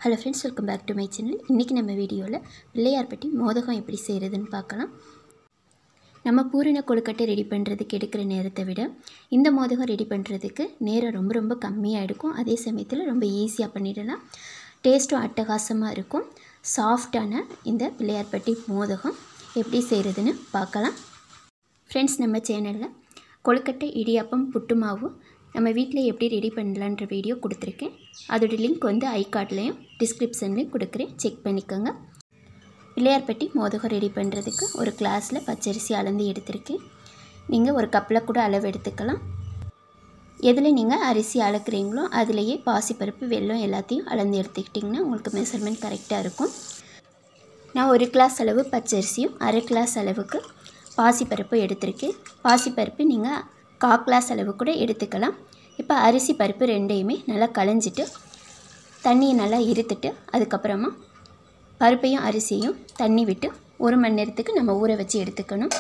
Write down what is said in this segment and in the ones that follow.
hello friends welcome back to my channel இன்றைக்கி நம்ம வீடியோவில் பிள்ளையார்பட்டி மோதகம் எப்படி செய்கிறதுன்னு பார்க்கலாம் நம்ம பூரண கொழுக்கட்டை ரெடி பண்ணுறதுக்கு எடுக்கிற நேரத்தை விட இந்த மோதகம் ரெடி பண்ணுறதுக்கு நேரம் ரொம்ப ரொம்ப கம்மியாக எடுக்கும் அதே சமயத்தில் ரொம்ப ஈஸியாக பண்ணிடலாம் டேஸ்ட்டும் அட்டகாசமாக இருக்கும் சாஃப்டான இந்த பிள்ளையார்பட்டி மோதகம் எப்படி செய்கிறதுன்னு பார்க்கலாம் ஃப்ரெண்ட்ஸ் நம்ம சேனலில் கொழுக்கட்டை இடியாப்பம் புட்டு மாவு நம்ம வீட்டில் எப்படி ரெடி பண்ணலான்ற வீடியோ கொடுத்துருக்கேன் அதோட லிங்க் வந்து ஐ கார்ட்லேயும் டிஸ்கிரிப்ஷன்லேயும் கொடுக்குறேன் செக் பண்ணிக்கோங்க பிள்ளையார்பட்டி மோதகம் ரெடி பண்ணுறதுக்கு ஒரு கிளாஸில் பச்சரிசி அளந்து எடுத்திருக்கேன் நீங்கள் ஒரு கப்பில் கூட அளவு எடுத்துக்கலாம் எதில் நீங்கள் அரிசி அளக்குறீங்களோ அதுலேயே பாசிப்பருப்பு வெல்லம் எல்லாத்தையும் அளந்து எடுத்துக்கிட்டிங்கன்னா உங்களுக்கு மெஷர்மெண்ட் கரெக்டாக இருக்கும் நான் ஒரு கிளாஸ் அளவு பச்சரிசியும் அரை கிளாஸ் அளவுக்கு பாசிப்பருப்பு எடுத்திருக்கேன் பாசிப்பருப்பு நீங்கள் கா கிளாஸ் அளவு கூட எடுத்துக்கலாம் இப்போ அரிசி பருப்பு ரெண்டையுமே நல்லா களைஞ்சிட்டு தண்ணியை நல்லா இருத்துட்டு அதுக்கப்புறமா பருப்பையும் அரிசியும் தண்ணி விட்டு ஒரு மணி நேரத்துக்கு நம்ம ஊற வச்சு எடுத்துக்கணும்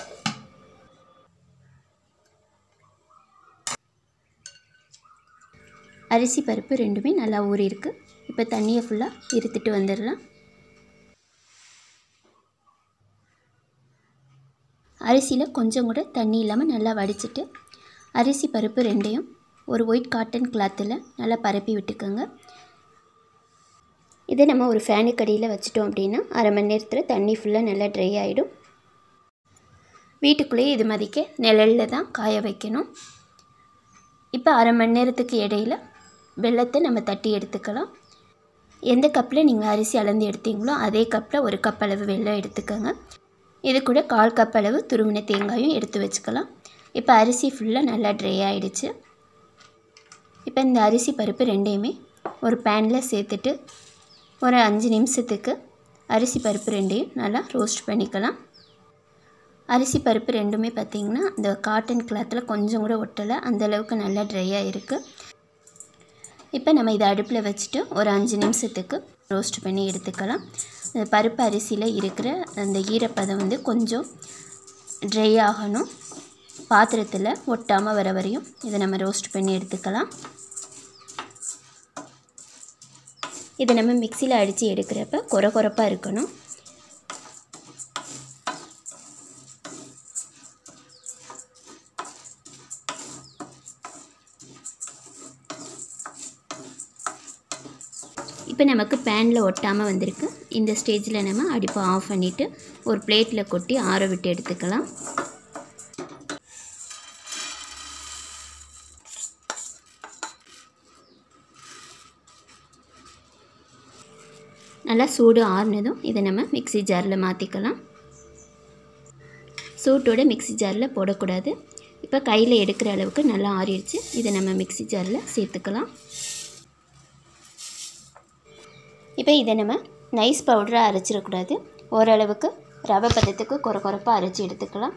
அரிசி பருப்பு ரெண்டுமே நல்லா ஊறியிருக்கு இப்போ தண்ணியை ஃபுல்லாக இருத்துட்டு வந்துடலாம் அரிசியில் கொஞ்சம் கூட தண்ணி இல்லாமல் நல்லா வடிச்சிட்டு அரிசி பருப்பு ரெண்டையும் ஒரு ஒயிட் காட்டன் கிளாத்தில் நல்லா பரப்பி விட்டுக்கோங்க இதை நம்ம ஒரு ஃபேனுக்கு அடியில் வச்சிட்டோம் அப்படின்னா அரை மணி நேரத்தில் தண்ணி ஃபுல்லாக நல்லா ட்ரை ஆகிடும் வீட்டுக்குள்ளேயே இது மதிக்க நிழலில் தான் காய வைக்கணும் இப்போ அரை மணி நேரத்துக்கு இடையில் வெள்ளத்தை நம்ம தட்டி எடுத்துக்கலாம் எந்த கப்பில் நீங்கள் அரிசி அளந்து எடுத்தீங்களோ அதே கப்பில் ஒரு கப் அளவு வெள்ளம் எடுத்துக்கோங்க இது கூட கால் கப் அளவு துருவின தேங்காயும் எடுத்து வச்சுக்கலாம் இப்போ அரிசி ஃபுல்லாக நல்லா ட்ரை ஆகிடுச்சு இப்போ இந்த அரிசி பருப்பு ரெண்டையுமே ஒரு பேனில் சேர்த்துட்டு ஒரு அஞ்சு நிமிஷத்துக்கு அரிசி பருப்பு ரெண்டையும் நல்லா ரோஸ்ட் பண்ணிக்கலாம் அரிசி பருப்பு ரெண்டுமே பார்த்திங்கன்னா இந்த காட்டன் கிளாத்தில் கொஞ்சம் கூட ஒட்டலை அந்தளவுக்கு நல்லா ட்ரையாக இருக்குது இப்போ நம்ம இதை அடுப்பில் வச்சுட்டு ஒரு அஞ்சு நிமிஷத்துக்கு ரோஸ்ட் பண்ணி எடுத்துக்கலாம் இந்த பருப்பு அரிசியில் இருக்கிற அந்த ஈரப்பதம் வந்து கொஞ்சம் ட்ரை ஆகணும் பாத்திரத்தில் ஒட்டாமல் வர வரையும் இதை நம்ம ரோஸ்ட் பண்ணி எடுத்துக்கலாம் இதை நம்ம மிக்சியில் அடித்து எடுக்கிறப்ப குறை குறைப்பாக இருக்கணும் இப்போ நமக்கு பேனில் ஒட்டாமல் வந்திருக்கு இந்த ஸ்டேஜில் நம்ம அடுப்பை ஆஃப் பண்ணிவிட்டு ஒரு பிளேட்டில் கொட்டி ஆற விட்டு எடுத்துக்கலாம் நல்லா சூடு ஆறுனதும் இதை நம்ம மிக்சி ஜாரில் மாற்றிக்கலாம் சூட்டோட மிக்சி ஜாரில் போடக்கூடாது இப்போ கையில் எடுக்கிற அளவுக்கு நல்லா ஆறிடுச்சு இதை நம்ம மிக்சி ஜாரில் சேர்த்துக்கலாம் இப்போ இதை நம்ம நைஸ் பவுடராக அரைச்சிடக்கூடாது ஓரளவுக்கு ரவை பதத்துக்கு குறை குறைப்பாக அரைச்சி எடுத்துக்கலாம்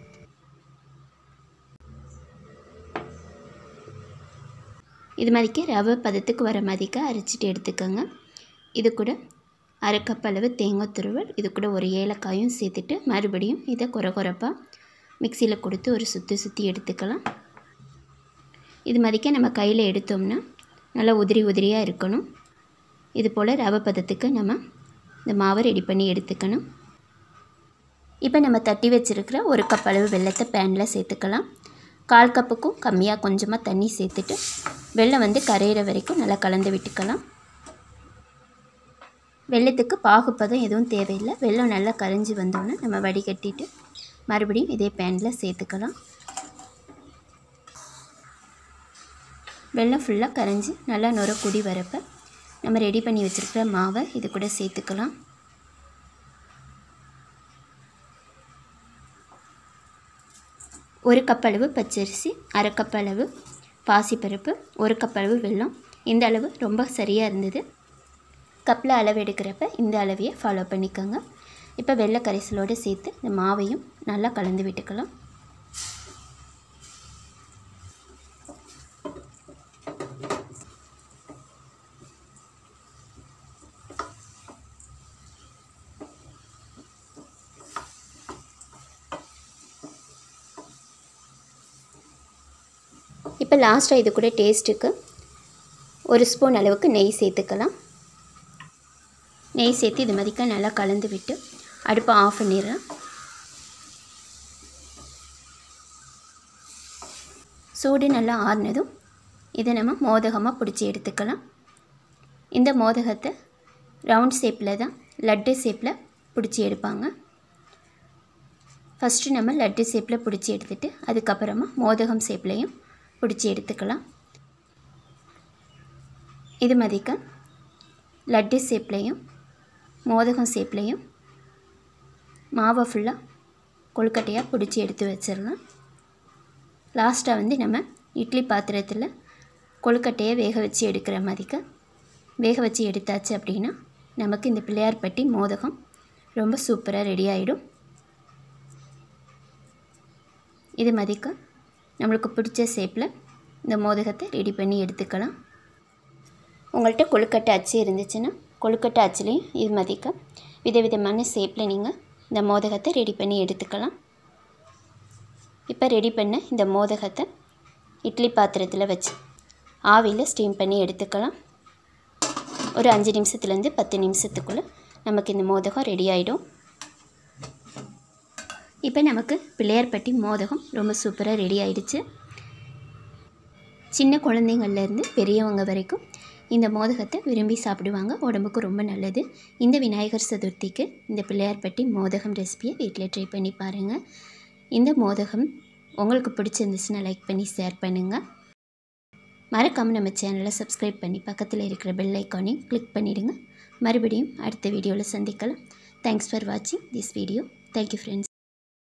இது மாதிரிக்கு ரவை பதத்துக்கு வர மாதிரிக்க அரைச்சிட்டு எடுத்துக்கோங்க இது கூட அரை கப் அளவு தேங்காய் துருவல் இது கூட ஒரு ஏலக்காயும் சேர்த்துட்டு மறுபடியும் இதை குறை குறைப்பாக மிக்சியில் கொடுத்து ஒரு சுற்றி சுற்றி எடுத்துக்கலாம் இது மாதிரிக்க நம்ம கையில் எடுத்தோம்னா நல்லா உதிரி உதிரியாக இருக்கணும் இது போல் ரவை பதத்துக்கு நம்ம இந்த மாவை ரெடி பண்ணி எடுத்துக்கணும் இப்போ நம்ம தட்டி வச்சுருக்கிற ஒரு கப் அளவு வெள்ளத்தை பேனில் சேர்த்துக்கலாம் கால் கப்புக்கும் கம்மியாக கொஞ்சமாக தண்ணி சேர்த்துட்டு வெள்ளம் வந்து கரையிற வரைக்கும் நல்லா கலந்து விட்டுக்கலாம் வெள்ளத்துக்கு பாகுப்பதம் எதுவும் தேவையில்லை வெள்ளம் நல்லா கரைஞ்சி வந்தோன்னே நம்ம வடிகட்டிட்டு மறுபடியும் இதே பேனில் சேர்த்துக்கலாம் வெள்ளம் ஃபுல்லாக கரைஞ்சி நல்லா நுர குடி வரப்போ நம்ம ரெடி பண்ணி வச்சுருக்கிற மாவை இது கூட சேர்த்துக்கலாம் ஒரு கப் அளவு பச்சரிசி அரை கப் அளவு பாசிப்பருப்பு ஒரு கப் அளவு வெல்லம் இந்த அளவு ரொம்ப சரியாக இருந்தது கப்பில் அளவு எடுக்கிறப்ப இந்த அளவையே ஃபாலோ பண்ணிக்கோங்க இப்போ வெள்ளை கரைசலோடு சேர்த்து இந்த மாவையும் நல்லா கலந்து விட்டுக்கலாம் இப்போ லாஸ்ட்டாக இது கூட டேஸ்ட்டுக்கு ஒரு ஸ்பூன் அளவுக்கு நெய் சேர்த்துக்கலாம் நெய் சேர்த்து இது மாதிரிக்க நல்லா கலந்து விட்டு அடுப்பை ஆஃப் பண்ணிடுறேன் சூடு நல்லா ஆறுனதும் இதை நம்ம மோதகமாக பிடிச்சி எடுத்துக்கலாம் இந்த மோதகத்தை ரவுண்ட் ஷேப்பில் தான் லட்டு ஷேப்பில் பிடிச்சி எடுப்பாங்க ஃபஸ்ட்டு நம்ம லட்டு ஷேப்பில் பிடிச்சி எடுத்துகிட்டு அதுக்கப்புறமா மோதகம் ஷேப்லேயும் பிடிச்சி எடுத்துக்கலாம் இது மதிக்க லட்டு ஷேப்லேயும் மோதகம் ஷேப்லேயும் மாவை ஃபுல்லாக கொழுக்கட்டையாக பிடிச்சி எடுத்து வச்சிடலாம் லாஸ்ட்டாக வந்து நம்ம இட்லி பாத்திரத்தில் கொழுக்கட்டையை வேக வச்சு எடுக்கிற மாதிரிக்க வேக வச்சு எடுத்தாச்சு அப்படின்னா நமக்கு இந்த பிள்ளையார் பட்டி மோதகம் ரொம்ப சூப்பராக ரெடி ஆகிடும் இது மதிக்க நம்மளுக்கு பிடிச்ச ஷேப்பில் இந்த மோதகத்தை ரெடி பண்ணி எடுத்துக்கலாம் உங்கள்கிட்ட கொழுக்கட்டை அச்சு இருந்துச்சுன்னா கொழுக்கட்டை அச்சுலேயும் இது மதிக்க விதவிதமான ஷேப்பில் நீங்கள் இந்த மோதகத்தை ரெடி பண்ணி எடுத்துக்கலாம் இப்போ ரெடி பண்ண இந்த மோதகத்தை இட்லி பாத்திரத்தில் வச்சு ஆவியில் ஸ்டீம் பண்ணி எடுத்துக்கலாம் ஒரு அஞ்சு நிமிஷத்துலேருந்து பத்து நிமிஷத்துக்குள்ளே நமக்கு இந்த மோதகம் ரெடி ஆகிடும் இப்போ நமக்கு பிள்ளையார்பட்டி மோதகம் ரொம்ப சூப்பராக ரெடி ஆயிடுச்சு சின்ன குழந்தைங்கள்லேருந்து பெரியவங்க வரைக்கும் இந்த மோதகத்தை விரும்பி சாப்பிடுவாங்க உடம்புக்கு ரொம்ப நல்லது இந்த விநாயகர் சதுர்த்திக்கு இந்த பிள்ளையார்பட்டி மோதகம் ரெசிபியை வீட்டில் ட்ரை பண்ணி பாருங்கள் இந்த மோதகம் உங்களுக்கு பிடிச்சிருந்துச்சுன்னா லைக் பண்ணி ஷேர் பண்ணுங்கள் மறக்காமல் நம்ம சேனலை சப்ஸ்கிரைப் பண்ணி பக்கத்தில் இருக்கிற பெல் ஐக்கானையும் கிளிக் பண்ணிவிடுங்க மறுபடியும் அடுத்த வீடியோவில் சந்திக்கலாம் தேங்க்ஸ் ஃபார் வாட்சிங் திஸ் வீடியோ தேங்க்யூ ஃப்ரெண்ட்ஸ்